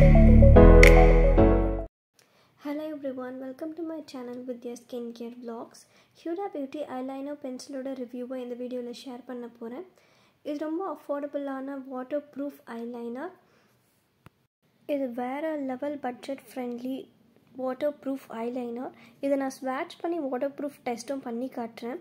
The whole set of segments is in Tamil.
Hello everyone, welcome to my channel Vidya Skincare Vlogs. Huda Beauty eyeliner பென்சிலோட ரிவ்யூவை இந்த வீடியோவில் ஷேர் பண்ண போகிறேன் இது ரொம்ப அஃபோர்டபுளான வாட்டர் ப்ரூஃப் ஐலைனர் இது வேறு level budget friendly waterproof eyeliner இதை நான் ஸ்வாட்ச் பண்ணி வாட்டர் ப்ரூஃப் டெஸ்ட்டும் பண்ணி காட்டுறேன்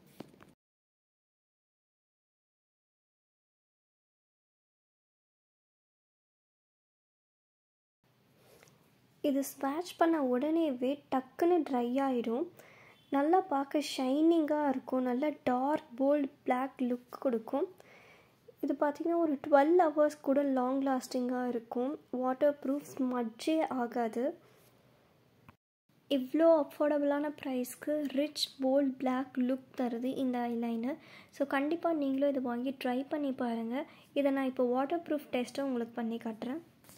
இது ஸ்வாட்ச் பண்ண உடனேவே டக்குன்னு ட்ரை ஆகிடும் நல்லா பார்க்க ஷைனிங்காக இருக்கும் நல்லா டார்க் போல்ட் பிளாக் லுக் கொடுக்கும் இது பார்த்திங்கன்னா ஒரு டுவெல் ஹவர்ஸ் கூட லாங் லாஸ்டிங்காக இருக்கும் வாட்டர் ப்ரூஃப் ஸ்மட்ஜே ஆகாது இவ்வளோ அஃபோர்டபுளான ப்ரைஸ்க்கு ரிச் போல்ட் பிளாக் லுக் தருது இந்த ஐலைனர் ஸோ கண்டிப்பாக நீங்களும் இதை வாங்கி ட்ரை பண்ணி பாருங்கள் இதை நான் இப்போ வாட்டர் ப்ரூஃப் டெஸ்ட்டும் உங்களுக்கு பண்ணி காட்டுறேன்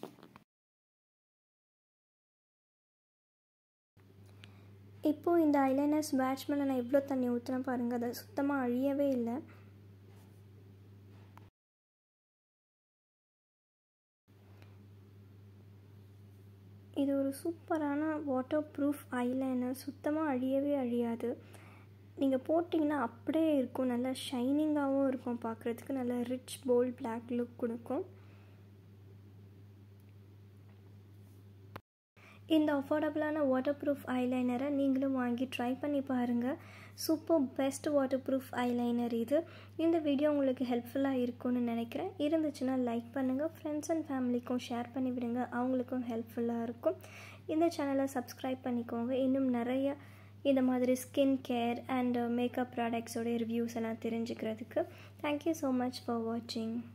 இப்போது இந்த ஐலைனர் ஸ்வாட்ச் மேலே நான் எவ்வளோ தண்ணி ஊற்றுறேன் பாருங்கள் அதை சுத்தமாக அழியவே இல்லை இது ஒரு சூப்பரான வாட்டர் ப்ரூஃப் ஐலைனர் சுத்தமாக அழியவே அழியாது நீங்கள் போட்டிங்கன்னா அப்படியே இருக்கும் நல்லா ஷைனிங்காகவும் இருக்கும் பார்க்குறதுக்கு நல்லா ரிச் போல்ட் பிளாக் லுக் கொடுக்கும் இந்த அஃபோர்டபுளான வாட்டர் ப்ரூஃப் ஐலைனரை நீங்களும் வாங்கி ட்ரை பண்ணி பாருங்கள் super best waterproof eyeliner இது இந்த வீடியோ உங்களுக்கு ஹெல்ப்ஃபுல்லாக இருக்கும்னு நினைக்கிறேன் இருந்துச்சுன்னா லைக் பண்ணுங்கள் ஃப்ரெண்ட்ஸ் அண்ட் ஃபேமிலிக்கும் ஷேர் பண்ணி விடுங்க அவங்களுக்கும் ஹெல்ப்ஃபுல்லாக இருக்கும் இந்த சேனலை சப்ஸ்கிரைப் பண்ணிக்கோங்க இன்னும் நிறைய இந்த மாதிரி ஸ்கின் கேர் அண்ட் மேக்கப் ப்ராடக்ட்ஸோட ரிவ்யூஸ் எல்லாம் தெரிஞ்சுக்கிறதுக்கு தேங்க்யூ ஸோ மச் ஃபார் வாட்சிங்